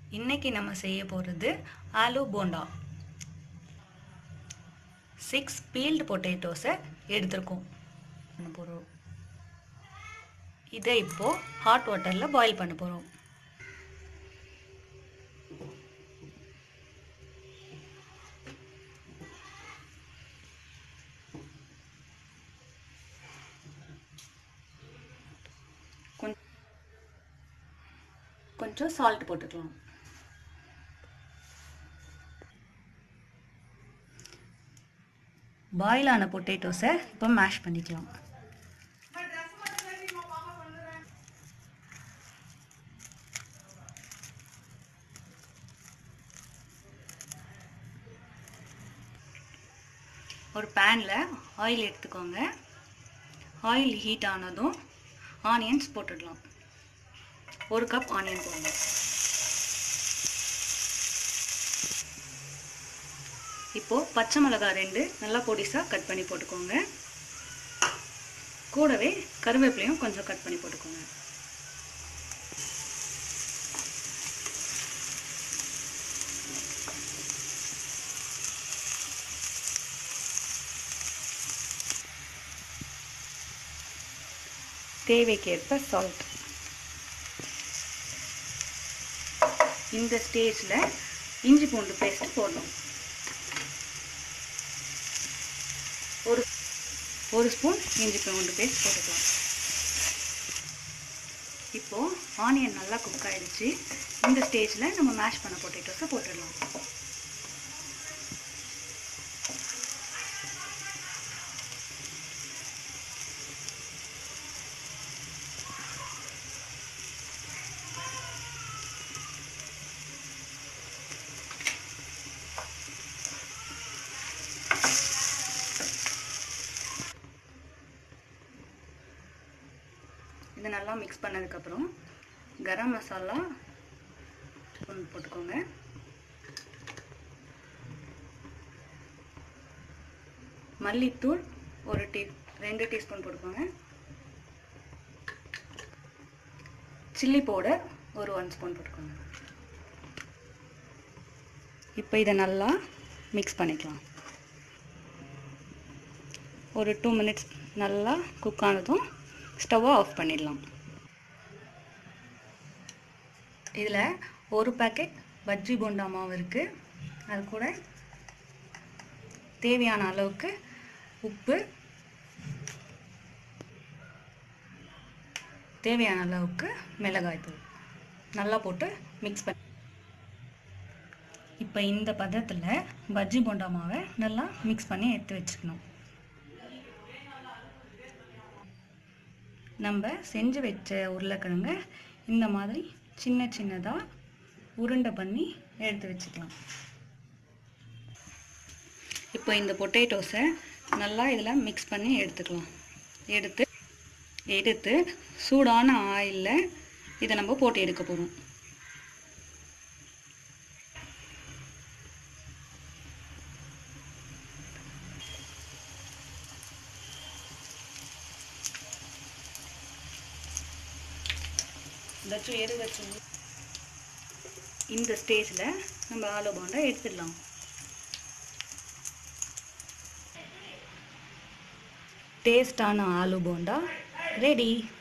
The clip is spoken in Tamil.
இன்னைக்கு நம்ம செய்ய போகிறது ஆலு போண்டா சிக்ஸ் பீல்டு பொட்டேட்டோஸை எடுத்திருக்கோம் பண்ண போகிறோம் இதை இப்போது ஹாட் வாட்டரில் பாயில் பண்ண போகிறோம் கொஞ்சம் சால்ட் போட்டுக்கலாம் பாயில் ஆன பொட்டேட்டோஸை இப்போ மேஷ் பண்ணிக்கலாம் ஒரு பேனில் ஆயில் எடுத்துக்கோங்க ஆயில் ஹீட் ஆனதும் ஆனியன்ஸ் போட்டுடலாம் ஒரு கப் ஆனியன் போடணும் இப்போது பச்சை மிளகாய் ரெண்டு நல்லா பொடிசாக கட் பண்ணி போட்டுக்கோங்க கூடவே கருவேப்பிலையும் கொஞ்சம் கட் பண்ணி போட்டுக்கோங்க தேவைக்கேற்ப சால்ட் இந்த ஸ்டேஜில் இஞ்சி பூண்டு பேஸ்ட் போடணும் ஒரு ஒரு ஸ்பூன் இஞ்சி பூண்டு பேஸ்ட் போட்டுக்கலாம் இப்போது ஆனியன் நல்லா குக் ஆகிடுச்சு இந்த ஸ்டேஜில் நம்ம மேஷ் பண்ண பொட்டேட்டோஸை போட்டுடலாம் இது நல்லா மிக்ஸ் பண்ணதுக்கப்புறம் கரம் மசாலா ஒன்று போட்டுக்கோங்க மல்லித்தூள் ஒரு டீ ரெண்டு டீஸ்பூன் போட்டுக்கோங்க சில்லி பவுடர் ஒரு ஒன் ஸ்பூன் போட்டுக்கோங்க இப்போ இதை நல்லா மிக்ஸ் பண்ணிக்கலாம் ஒரு டூ மினிட்ஸ் நல்லா குக் ஆனதும் ஸ்டவ்வை ஆஃப் பண்ணிடலாம் இதில் ஒரு பேக்கெட் பஜ்ஜி போண்டா மாவு இருக்குது அது கூட தேவையான அளவுக்கு உப்பு தேவையான அளவுக்கு மிளகாய்த்தூள் நல்லா போட்டு மிக்ஸ் பண்ணி இப்போ இந்த பதத்தில் பஜ்ஜி போண்டா மாவை நல்லா மிக்ஸ் பண்ணி எடுத்து வச்சுக்கணும் நம்ம செஞ்சு வச்ச உருளைக்கிழங்க இந்த மாதிரி சின்ன சின்னதாக உருண்டை பண்ணி எடுத்து வச்சுக்கலாம் இப்போ இந்த பொட்டேட்டோஸை நல்லா இதில் மிக்ஸ் பண்ணி எடுத்துக்கலாம் எடுத்து எடுத்து சூடான ஆயிலில் இதை நம்ம போட்டு எடுக்க போகிறோம் ஏதாச்சும் எரு வச்சு இந்த ஸ்டேஜில் நம்ம ஆலு போண்டா எடுத்துடலாம் டேஸ்டான ஆலு போண்டா ரெடி